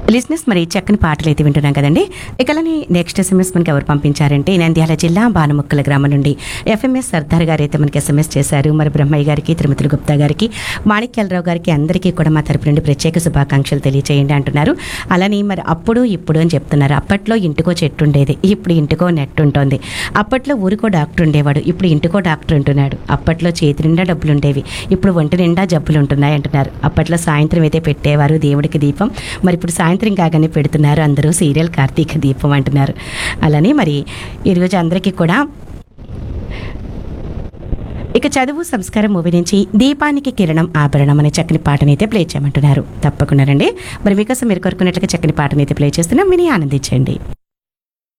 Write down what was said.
లిజినెస్ మరి చక్కని పాటలు అయితే వింటున్నాం కదండి ఇకలని నెక్స్ట్ ఎస్ఎంఎస్ మనకి ఎవరు పంపించారంటే నంద్యాల జిల్లా బానుముక్కల గ్రామం నుండి ఎఫ్ఎంఎస్ సర్దార్ గారు అయితే మనకి ఎస్ఎంఎస్ చేశారు మరి బ్రహ్మయ్య గారికి తిరుమతుల గుప్తా గారికి మాణిక్యాలరావు గారికి అందరికీ కూడా మా తరపు నుండి ప్రత్యేక శుభాకాంక్షలు తెలియచేయండి అంటున్నారు అలానే మరి అప్పుడు ఇప్పుడు అని చెప్తున్నారు అప్పట్లో ఇంటికో చెట్టు ఉండేది ఇప్పుడు ఇంటికో నెట్ ఉంటుంది అప్పట్లో ఊరికో డాక్టర్ ఉండేవాడు ఇప్పుడు ఇంటికో డాక్టర్ ఉంటున్నాడు అప్పట్లో చేతి నిండా డబ్బులు ఉండేవి ఇప్పుడు ఒంటి నిండా జబ్బులు ఉంటున్నాయి అంటున్నారు అప్పట్లో సాయంత్రం అయితే పెట్టేవారు దేవుడికి దీపం మరి ఇప్పుడు సాయంత్రం కాగానే పెడుతున్నారు అందరూ సీరియల్ కార్తీక దీపం అంటున్నారు అలానే మరి ఈరోజు అందరికీ కూడా ఇక చదువు సంస్కారం మూవీ నుంచి దీపానికి కిరణం ఆభరణం అనే చక్కని పాటనైతే ప్లే చేయమంటున్నారు తప్పకుండా రండి మరి మీకోసం మీరు కోరుకున్నట్లుగా చక్కని పాటనైతే ప్లే చేస్తున్నాం విని ఆనందించండి